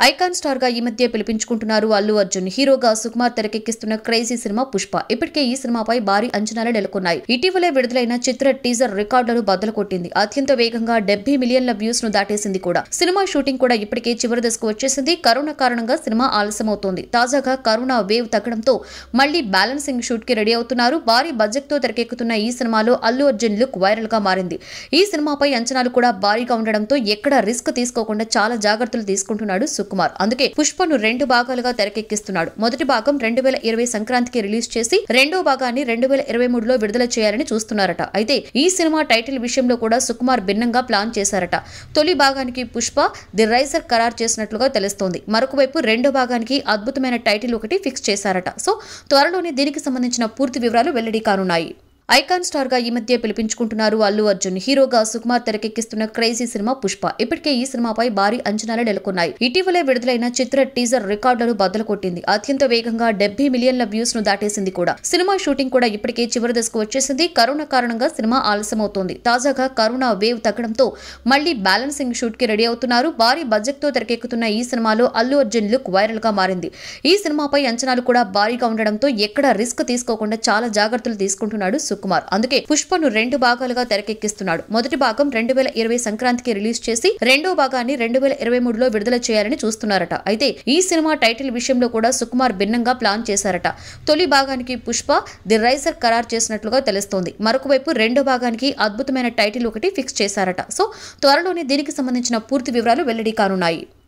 icon star గా ఈ మధ్య పిలిపించుకుంటున్నారు అల్లు అర్జున్ హీరోగా సుకుమార్ తెరకెక్కిస్తున్న క్రేజీ సినిమా పుష్ప ఇప్పటికే ఈ సినిమాపై భారీ అంచనాలు నెలకొన్నాయి ఇటీవలే విడుదలైన చిత్ర టీజర్ రికార్డులను బద్దలు కొట్టింది అత్యంత వేగంగా డెబ్బై మిలియన్ల వ్యూస్ ను దాటేసింది కూడా సినిమా షూటింగ్ కూడా ఇప్పటికే చివరి దశకు వచ్చేసింది కరోనా కారణంగా సినిమా ఆలస్యమవుతోంది తాజాగా కరోనా వేవ్ తగ్గడంతో మళ్లీ బ్యాలెన్సింగ్ షూట్ కి రెడీ అవుతున్నారు భారీ బడ్జెట్ తో తెరకెక్కుతున్న ఈ సినిమాలో అల్లు అర్జున్ లుక్ వైరల్ గా మారింది ఈ సినిమాపై అంచనాలు కూడా భారీగా ఉండడంతో ఎక్కడ రిస్క్ తీసుకోకుండా చాలా జాగ్రత్తలు తీసుకుంటున్నాడు సుకుమార్ అందుకే పుష్పను రెండు భాగాలుగా తెరకెక్కిస్తున్నాడు మొదటి భాగం రెండు వేల ఇరవై సంక్రాంతికి రిలీజ్ చేసి రెండో భాగాన్ని రెండు వేల ఇరవై మూడులో విడుదల చేయాలని చూస్తున్నారట అయితే ఈ సినిమా టైటిల్ విషయంలో కూడా సుకుమార్ భిన్నంగా ప్లాన్ చేశారట తొలి భాగానికి పుష్ప ది రైజర్ ఖరారు చేసినట్లుగా తెలుస్తోంది మరొక వైపు రెండో భాగానికి అద్భుతమైన టైటిల్ ఒకటి ఫిక్స్ చేశారట సో త్వరలోనే దీనికి సంబంధించిన పూర్తి వివరాలు వెల్లడి కానున్నాయి ఐకాన్ స్టార్ గా ఈ మధ్య పిలిపించుకుంటున్నారు అల్లు అర్జున్ హీరోగా సుకుమార్ తెరకెక్కిస్తున్న క్రేజీ సినిమా పుష్ప ఇప్పటికే ఈ సినిమాపై భారీ అంచనాలు నెలకొన్నాయి ఇటీవలే విడుదలైన చిత్ర టీజర్ రికార్డులను బద్దలు కొట్టింది అత్యంత వేగంగా డెబ్బై మిలియన్ల వ్యూస్ ను దాటేసింది కూడా సినిమా షూటింగ్ కూడా ఇప్పటికే చివరి దశకు వచ్చేసింది కరోనా కారణంగా సినిమా ఆలస్యమవుతోంది తాజాగా కరోనా వేవ్ తగ్గడంతో మళ్లీ బ్యాలెన్సింగ్ షూట్ కి రెడీ అవుతున్నారు భారీ బడ్జెట్ తో తెరకెక్కుతున్న ఈ సినిమాలో అల్లు అర్జున్ లుక్ వైరల్ గా మారింది ఈ సినిమాపై అంచనాలు కూడా భారీగా ఉండడంతో ఎక్కడ రిస్క్ తీసుకోకుండా చాలా జాగ్రత్తలు తీసుకుంటున్నాడు సుకుమార్ అందుకే పుష్పను రెండు భాగాలుగా తెరకెక్కిస్తున్నాడు మొదటి భాగం రెండు వేల ఇరవై సంక్రాంతికి రిలీజ్ చేసి రెండో భాగాన్ని రెండు వేల ఇరవై మూడులో విడుదల చేయాలని చూస్తున్నారట అయితే ఈ సినిమా టైటిల్ విషయంలో కూడా సుకుమార్ భిన్నంగా ప్లాన్ చేశారట తొలి భాగానికి పుష్ప ది రైజర్ ఖరారు చేసినట్లుగా తెలుస్తోంది మరొక వైపు రెండో భాగానికి అద్భుతమైన టైటిల్ ఒకటి ఫిక్స్ చేశారట సో త్వరలోనే దీనికి సంబంధించిన పూర్తి వివరాలు వెల్లడి కానున్నాయి